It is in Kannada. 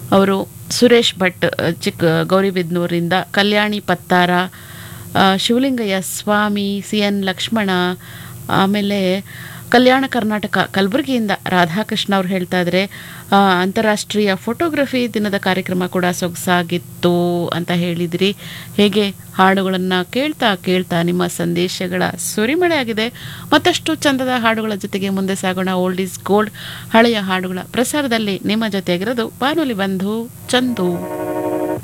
ಅವರು ಸುರೇಶ್ ಭಟ್ ಅ, ಚಿಕ್ಕ ಗೌರಿಬಿದ್ನೂರಿಂದ ಕಲ್ಯಾಣಿ ಪತ್ತಾರ ಆ, ಶಿವಲಿಂಗಯ್ಯ ಸ್ವಾಮಿ ಸಿ ಎನ್ ಲಕ್ಷ್ಮಣ ಆಮೇಲೆ ಕಲ್ಯಾಣ ಕರ್ನಾಟಕ ಕಲಬುರಗಿಯಿಂದ ರಾಧಾಕೃಷ್ಣ ಅವ್ರು ಹೇಳ್ತಾ ಇದ್ದಾರೆ ಆ, ಅಂತಾರಾಷ್ಟ್ರೀಯ ಫೋಟೋಗ್ರಫಿ ದಿನದ ಕಾರ್ಯಕ್ರಮ ಕೂಡ ಸೊಗಸಾಗಿತ್ತು ಅಂತ ಹೇಳಿದ್ರಿ ಹೇಗೆ ಹಾಡುಗಳನ್ನು ಕೇಳ್ತಾ ಕೇಳ್ತಾ ನಿಮ್ಮ ಸಂದೇಶಗಳ ಸುರಿಮಳೆ ಆಗಿದೆ ಮತ್ತಷ್ಟು ಚಂದದ ಹಾಡುಗಳ ಜೊತೆಗೆ ಮುಂದೆ ಸಾಗೋಣ ಓಲ್ಡ್ ಈಸ್ ಗೋಲ್ಡ್ ಹಳೆಯ ಹಾಡುಗಳ ಪ್ರಸಾರದಲ್ಲಿ ನಿಮ್ಮ ಜೊತೆಗಿರೋದು ಬಾನುಲಿ ಬಂಧು ಚಂದು